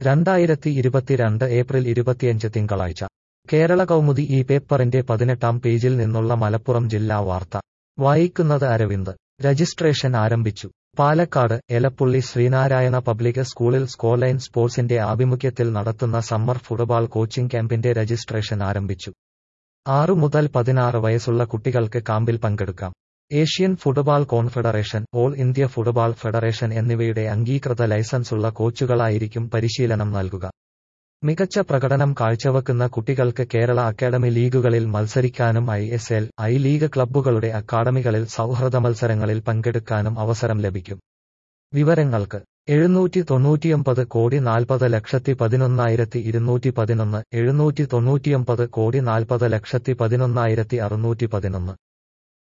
രണ്ടായിരത്തി ഇരുപത്തിരണ്ട് ഏപ്രിൽ ഇരുപത്തിയഞ്ച് തിങ്കളാഴ്ച കേരള കൗമുദി ഈ പേപ്പറിന്റെ പതിനെട്ടാം പേജിൽ നിന്നുള്ള മലപ്പുറം ജില്ലാ വാർത്ത വായിക്കുന്നത് അരവിന്ദ് രജിസ്ട്രേഷൻ ആരംഭിച്ചു പാലക്കാട് എലപ്പുള്ളി ശ്രീനാരായണ പബ്ലിക് സ്കൂളിൽ സ്കോർലൈൻ സ്പോർട്സിന്റെ ആഭിമുഖ്യത്തിൽ നടത്തുന്ന സമ്മർ ഫുട്ബോൾ കോച്ചിംഗ് ക്യാമ്പിന്റെ രജിസ്ട്രേഷൻ ആരംഭിച്ചു ആറു മുതൽ പതിനാറ് വയസ്സുള്ള കുട്ടികൾക്ക് ക്യാമ്പിൽ പങ്കെടുക്കാം Asian football confederation All India Football Federation എന്നിവയുടെ അംഗീകൃത ലൈസൻസുള്ള കോച്ചുകളായിരിക്കും പരിശീലനം നൽകുക മികച്ച പ്രകടനം കാഴ്ചവെക്കുന്ന കുട്ടികൾക്ക് കേരള അക്കാദമി ലീഗുകളിൽ മത്സരിക്കാനും I S L I league ക്ലബ്ബുകളുടെ അക്കാദമികളിൽ സൗഹൃദ മത്സരങ്ങളിൽ പങ്കെടുക്കാനും അവസരം ലഭിക്കും വിവരങ്ങൾക്ക് എഴുന്നൂറ്റി തൊണ്ണൂറ്റിയൊമ്പത് കോടി നാൽപ്പത് ലക്ഷത്തി പതിനൊന്നായിരത്തി ഇരുന്നൂറ്റി പതിനൊന്ന് എഴുന്നൂറ്റി തൊണ്ണൂറ്റിയൊമ്പത് കോടി നാൽപ്പത് ലക്ഷത്തി പതിനൊന്നായിരത്തി അറുന്നൂറ്റി പതിനൊന്ന്